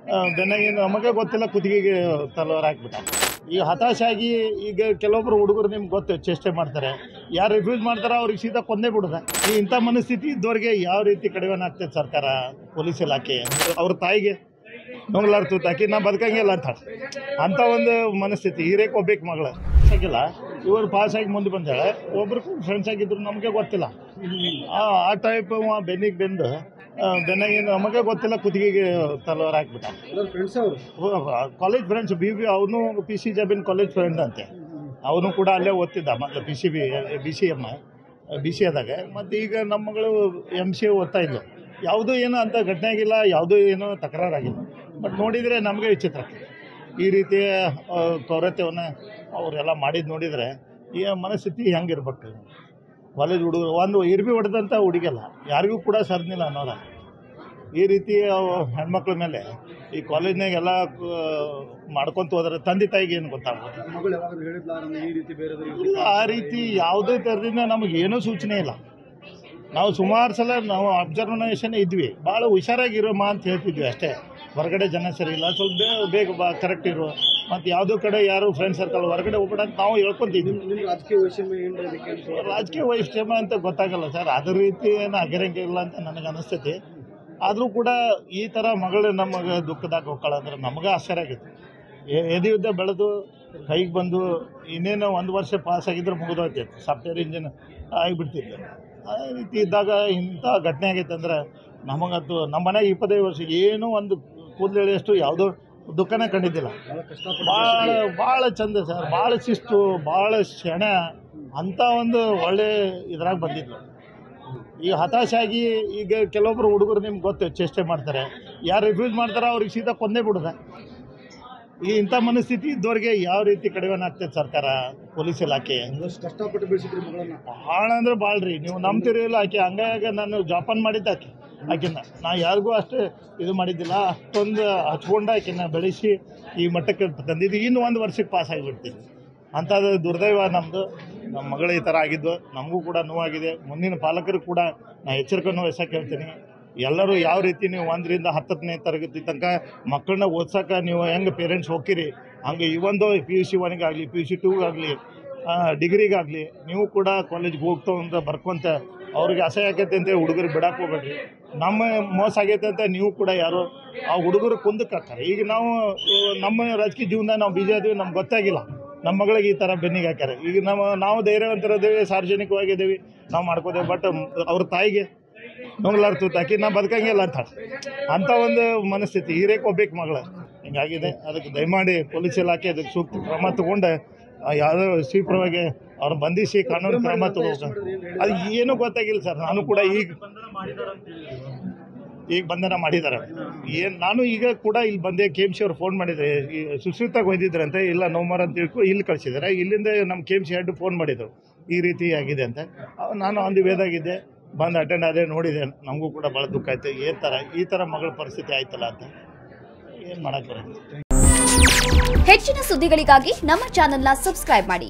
ಬೆನ್ನಾಗಿ ನಮಗೆ ಗೊತ್ತಿಲ್ಲ ಕುತ್ತಿಗೆಗೆ ತಲವಾರ ಹಾಕ್ಬಿಟ್ಟ ಈಗ ಹತಾಶಾಗಿ ಈಗ ಕೆಲವೊಬ್ರು ಹುಡುಗರು ನಿಮ್ಗೆ ಗೊತ್ತು ಚೇಷ್ಟೆ ಮಾಡ್ತಾರೆ ಯಾರು ರಿಫ್ಯೂಸ್ ಮಾಡ್ತಾರೋ ಅವ್ರಿಗೆ ಸೀದಾ ಕೊಂದೇ ಬಿಡುದ ಈ ಇಂಥ ಮನಸ್ಥಿತಿ ಇದ್ದವ್ರಿಗೆ ಯಾವ ರೀತಿ ಕಡಿವಾಣ ಆಗ್ತದೆ ಸರ್ಕಾರ ಪೊಲೀಸ್ ಇಲಾಖೆ ಅವ್ರ ತಾಯಿಗೆ ನೊಂಗ್ಲಾರ ತೂತಾಕಿ ನಾ ಬದುಕಂಗಿಲ್ಲ ಅಂತ ಅಂಥ ಒಂದು ಮನಸ್ಥಿತಿ ಹಿರೇಕ್ ಒಬ್ಬೇಕು ಮಗಳು ಆಗಿಲ್ಲ ಇವರು ಪಾಸ್ ಆಗಿ ಮುಂದೆ ಬಂದಾಳೆ ಒಬ್ರು ಫ್ರೆಂಡ್ಸ್ ಆಗಿದ್ರು ನಮಗೆ ಗೊತ್ತಿಲ್ಲ ಆ ಆ ಟೈಪ್ ಬೆನ್ನಿಗೆ ಬೆಂದು ಆ, ಬೆನ್ನಾಗಿ ನಮಗೆ ಗೊತ್ತಿಲ್ಲ ಕುತ್ತಿಗೆಗೆ ತಲವಾರ ಹಾಕ್ಬಿಟ್ಟ ಫ್ರೆಂಡ್ಸ್ ಅವರು ಕಾಲೇಜ್ ಫ್ರೆಂಡ್ಸ್ ಬಿ ಬಿ ಅವನು ಪಿ ಸಿ ಜಬಿನ್ ಕಾಲೇಜ್ ಫ್ರೆಂಡ್ ಅಂತೆ ಅವನು ಕೂಡ ಅಲ್ಲೇ ಓದ್ತಿದ್ದ ಮೊದಲು P C B B C M B C ಆದಾಗ ಮತ್ತು ಈಗ ನಮ್ಮ ಮಗಳು ಎಮ್ ಸಿ ಓದ್ತಾ ಇದ್ಲು ಯಾವುದೂ ಏನೋ ಅಂತ ಘಟನೆ ಆಗಿಲ್ಲ ಯಾವುದೂ ಏನೋ ತಕರಾರಾಗಿಲ್ಲ ಬಟ್ ನೋಡಿದರೆ ನಮಗೆ ವಿಚಿತ್ರ ಈ ರೀತಿಯ ಆ, ಕೌರತ್ಯವನ್ನು ಅವರೆಲ್ಲ ಮಾಡಿದ್ದು ನೋಡಿದರೆ ಈ ಮನಸ್ಥಿತಿ ಹೆಂಗಿರ್ಬೇಕು ಕಾಲೇಜ್ ಹುಡುಗರು ಒಂದು ಇರ್ಬಿ ಹೊಡೆದಂಥ ಹುಡುಗಲ್ಲ ಯಾರಿಗೂ ಕೂಡ ಸರ್ದಿಲ್ಲ ಅನ್ನೋದ ಈ ರೀತಿ ಅವು ಹೆಣ್ಮಕ್ಳ ಮೇಲೆ ಈ ಕಾಲೇಜ್ನಾಗೆಲ್ಲ ಮಾಡ್ಕೊಂತ ಹೋದ್ರೆ ತಂದೆ ತಾಯಿಗೆ ಏನು ಗೊತ್ತಾಗ್ಬೋದು ಮಗಳು ಯಾವಾಗ ಹೇಳಿದ್ಲ ನಾನು ಈ ರೀತಿ ಬೇರೆ ಇಲ್ಲ ಆ ರೀತಿ ಯಾವುದೇ ಥರದಿಂದ ನಮಗೆ ಏನೂ ಸೂಚನೆ ಇಲ್ಲ ನಾವು ಸುಮಾರು ಸಲ ನಾವು ಅಬ್ಸರ್ವೇಷನ್ ಇದ್ವಿ ಭಾಳ ಹುಷಾರಾಗಿರೋಮ್ಮ ಅಂತ ಹೇಳ್ತಿದ್ವಿ ಅಷ್ಟೇ ಹೊರಗಡೆ ಜನ ಸರಿ ಇಲ್ಲ ಸ್ವಲ್ಪ ಬೇಗ ಬೇಗ ಬಾ ಕರೆಕ್ಟ್ ಇರು ಮತ್ತು ಯಾವುದೋ ಕಡೆ ಯಾರು ಫ್ರೆಂಡ್ ಸರ್ಕಲ್ ಹೊರಗಡೆ ಹೋಗ್ಬೇಡ ಅಂತ ನಾವು ಹೇಳ್ಕೊಂತಿದ್ವಿ ನಿಮ್ಮ ರಾಜಕೀಯ ವೈಷಮ್ಯ ಏನು ಅದಕ್ಕೆ ಅಂತ ರಾಜಕೀಯ ವೈಷಮ್ಯ ಅಂತ ಗೊತ್ತಾಗಲ್ಲ ಸರ್ ಅದ್ರ ರೀತಿ ಏನು ಆಗಿರಂಗಿಲ್ಲ ಅಂತ ನನಗೆ ಅನಿಸ್ತೈತಿ ಆದರೂ ಕೂಡ ಈ ಥರ ಮಗಳು ನಮಗೆ ದುಃಖದಾಗ ಹೋಗ್ಕೊಳ್ಳೋದ್ರೆ ನಮಗೆ ಆಶ್ಚರ್ಯ ಆಗಿತ್ತು ಎದೆಯುದ್ದ ಬೆಳೆದು ಕೈಗೆ ಬಂದು ಇನ್ನೇನು ಒಂದು ವರ್ಷ ಪಾಸ್ ಆಗಿದ್ರೆ ಮುಗಿದೋಗ್ತಿತ್ತು ಸಾಫ್ಟ್ವೇರ್ ಇಂಜಿನ್ ಆಗಿಬಿಡ್ತಿತ್ತು ಆ ರೀತಿ ಇದ್ದಾಗ ಇಂಥ ಘಟನೆ ಆಗೈತೆ ಅಂದ್ರೆ ನಮಗಂತೂ ನಮ್ಮ ಮನೆಗೆ ಇಪ್ಪತ್ತೈದು ವರ್ಷ ಏನೂ ಒಂದು ಕೂದಲೆಳೆಯಷ್ಟು ಯಾವುದೋ ದುಃಖನೇ ಕಂಡಿದ್ದಿಲ್ಲ ಭಾಳ ಕಷ್ಟಪಟ್ಟು ಭಾಳ ಭಾಳ ಚಂದ ಸರ್ ಭಾಳ ಶಿಸ್ತು ಭಾಳ ಶಣ ಅಂಥ ಒಂದು ಒಳ್ಳೆ ಇದ್ರಾಗ ಬಂದಿದ್ಲು ಈಗ ಹತಾಶಾಗಿ ಈಗ ಕೆಲವೊಬ್ರು ಹುಡುಗರು ನಿಮ್ಗೆ ಗೊತ್ತು ಚೇಷ್ಟೆ ಮಾಡ್ತಾರೆ ಯಾರು ರಿಫ್ಯೂಸ್ ಮಾಡ್ತಾರೋ ಅವ್ರಿಗೆ ಸೀದಾ ಕೊಂದೇ ಬಿಡುದ ಈ ಇಂಥ ಮನಸ್ಥಿತಿ ಇದ್ದವ್ರಿಗೆ ಯಾವ ರೀತಿ ಕಡಿವಾಣ ಆಗ್ತದೆ ಸರ್ಕಾರ ಪೊಲೀಸ್ ಇಲಾಖೆ ಒಂದಷ್ಟು ಕಷ್ಟಪಟ್ಟು ಬೆಳೆಸಿದ್ರಿ ಮಗಳನ್ನ ಭಾಳ ಅಂದ್ರೆ ಭಾಳ ರೀ ನೀವು ನಂಬ್ತಿರಿ ಇಲ್ಲ ಆಕೆ ಹಂಗಾಗಿ ನಾನು ಜಾಪಾನ್ ಮಾಡಿದ್ದೆ ಆಕೆ ಆಕಿನ ನಾ ಯಾರಿಗೂ ಅಷ್ಟು ಇದು ಮಾಡಿದ್ದಿಲ್ಲ ಅಷ್ಟೊಂದು ಹಚ್ಕೊಂಡು ಆಕಿನ ಬೆಳೆಸಿ ಈ ಮಟ್ಟಕ್ಕೆ ತಂದಿದ್ದು ಇನ್ನು ಒಂದು ವರ್ಷಕ್ಕೆ ಪಾಸ್ ಆಗಿಬಿಡ್ತೀನಿ ಅಂಥದ್ದು ದುರ್ದೈವ ನಮ್ಮದು ನಮ್ಮ ಮಗಳು ಈ ಥರ ಆಗಿದ್ದು ನಮಗೂ ಕೂಡ ನೋವಾಗಿದೆ ಮುಂದಿನ ಪಾಲಕರು ಕೂಡ ನಾ ಎಚ್ಚರಿಕೆಯನ್ನು ವಹಿಸಕ್ಕೆ ಹೇಳ್ತೀನಿ ಎಲ್ಲರೂ ಯಾವ ರೀತಿ ನೀವು ಒಂದರಿಂದ ಹತ್ತನೇ ತರಗತಿ ತನಕ ಮಕ್ಕಳನ್ನ ಓದ್ಸಕ್ಕೆ ನೀವು ಹೆಂಗೆ ಪೇರೆಂಟ್ಸ್ ಹೋಗ್ತೀರಿ ಹಂಗೆ ಈ ಒಂದು ಪಿ ಯು ಸಿ ಒನ್ಗಾಗಲಿ ಪಿ ಯು ಸಿ ಟೂಗಾಗಲಿ ಡಿಗ್ರಿಗಾಗಲಿ ನೀವು ಕೂಡ ಕಾಲೇಜ್ಗೆ ಹೋಗ್ತಾ ಅಂತ ಬರ್ಕೊಂತ ಅವ್ರಿಗೆ ಅಸಹ್ಯ ಆಗೈತೆ ಅಂತ ಹುಡುಗರು ಬಿಡಕ್ಕೆ ಹೋಗ್ಬೇಡ್ರಿ ನಮ್ಮ ಮೋಸ ಆಗೈತೆ ಅಂತ ನೀವು ಕೂಡ ಯಾರು ಆ ಹುಡುಗರು ಕುಂದಕ್ಕೆ ಹಾಕ್ತಾರೆ ಈಗ ನಾವು ಆ, ನಮ್ಮ ರಾಜಕೀಯ ಜೀವನದಾಗ ನಾವು ಬಿಜಿ ಆದ್ವಿ ನಮ್ಗೆ ಗೊತ್ತಾಗಿಲ್ಲ ನಮ್ಮ ಮಗಳಿಗೆ ಈ ಥರ ಬೆನ್ನಿಗೆ ಹಾಕ್ಯಾರೆ ಈಗ ನಮ್ಮ ನಾವು ಧೈರ್ಯವಂತರಿದ್ದೇವೆ ಸಾರ್ವಜನಿಕವಾಗಿದ್ದೇವೆ ನಾವು ಮಾಡ್ಕೋದೇವೆ ಬಟ್ ಅವ್ರ ತಾಯಿಗೆ ನೊಂಗ್ಲಾರ ತೂತಾಕಿ ನಾ ಬದುಕಂಗಿಲ್ಲ ಅಂತ ಅಂಥ ಒಂದು ಮನಸ್ಥಿತಿ ಹಿರೇಕ್ ಒಬ್ಬೇಕು ಮಗಳು ಹಿಂಗಾಗಿದೆ ಅದಕ್ಕೆ ದಯಮಾಡಿ ಪೊಲೀಸ್ ಇಲಾಖೆ ಅದಕ್ಕೆ ಸೂಕ್ತ ಕ್ರಮ ತಗೊಂಡು ಆ ಯಾವುದೋ ಶೀಘ್ರವಾಗಿ ಅವ್ರು ಬಂಧಿಸಿ ಕಾನೂನು ಕ್ರಮ ತಗೋಬೇಕು ಅದು ಏನೂ ಗೊತ್ತಾಗಿಲ್ಲ ಸರ್ ನಾನು ಕೂಡ ಈಗ ಈಗ ಬಂಧನ ಮಾಡಿದ್ದಾರೆ ಏನು ನಾನು ಈಗ ಕೂಡ ಇಲ್ಲಿ ಬಂದೆ ಕೆ ಎಮ್ ಸಿ ಅವ್ರು ಫೋನ್ ಮಾಡಿದ್ದಾರೆ ಈ ಸುಶ್ರಿತಾಗ ಒಯ್ದಿದ್ರಂತೆ ಇಲ್ಲ ನೋಮರ್ ಅಂತ ತಿಳ್ಕೊ ಇಲ್ಲಿ ಕಳಿಸಿದ್ದಾರೆ ಇಲ್ಲಿಂದ ನಮ್ಮ K M C head phone ಮಾಡಿದ್ರು ಈ ರೀತಿ ಆಗಿದೆ ಅಂತ ಅವ್ ನಾನು ಒಂದು ವೇದಾಗಿದ್ದೆ ಬಂದು ಅಟೆಂಡ್ ಆದೆ ನೋಡಿದೆ ನಮಗೂ ಕೂಡ ಭಾಳ ದುಃಖ ಆಯ್ತು ಏನು ಥರ ಈ ಥರ ಮಗಳ ಪರಿಸ್ಥಿತಿ ಆಯ್ತಲ್ಲ ಅಂತ ಏನು ಮಾಡೋಕ್ಕೆ ಬರೋದು ಹೆಚ್ಚಿನ ಸುದ್ದಿಗಳಿಗಾಗಿ ನಮ್ಮ ಚಾನೆಲ್ನ ಸಬ್ಸ್ಕ್ರೈಬ್ ಮಾಡಿ